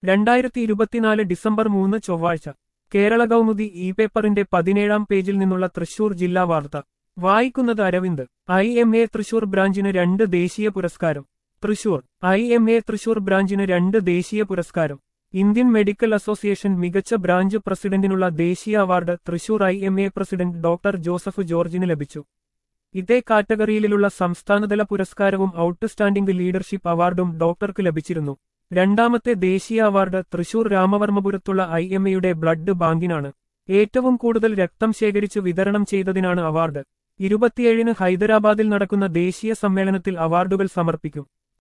രണ്ടായിരത്തി ഇരുപത്തിനാല് ഡിസംബർ മൂന്ന് ചൊവ്വാഴ്ച കേരള കൗമുദി ഇ പേപ്പറിന്റെ പതിനേഴാം പേജിൽ നിന്നുള്ള തൃശൂർ ജില്ലാ വാർത്ത വായിക്കുന്നത് Aravind I M A Thrissur ബ്രാഞ്ചിന് രണ്ട് ദേശീയ പുരസ്കാരം Thrissur I M A Thrissur ബ്രാഞ്ചിന് രണ്ട് ദേശീയ പുരസ്കാരം ഇന്ത്യൻ മെഡിക്കൽ അസോസിയേഷൻ മികച്ച ബ്രാഞ്ച് പ്രസിഡന്റിനുള്ള ദേശീയ award Thrissur I M A president doctor Joseph ജോർജിന് ലഭിച്ചു ഇതേ കാറ്റഗറിയിലുള്ള സംസ്ഥാനതല പുരസ്കാരവും ഔട്ട്സ്റ്റാൻഡിംഗ് ലീഡർഷിപ്പ് അവാർഡും ഡോക്ടർക്ക് ലഭിച്ചിരുന്നു രണ്ടാമത്തെ ദേശീയ അവാർഡ് തൃശൂർ രാമവർമ്മപുരത്തുള്ള ഐ എം എയുടെ ബ്ലഡ് ബാങ്കിനാണ് ഏറ്റവും കൂടുതൽ രക്തം ശേഖരിച്ച് വിതരണം ചെയ്തതിനാണ് അവാർഡ് ഇരുപത്തിയേഴിന് ഹൈദരാബാദിൽ നടക്കുന്ന ദേശീയ സമ്മേളനത്തിൽ അവാർഡുകൾ സമർപ്പിക്കും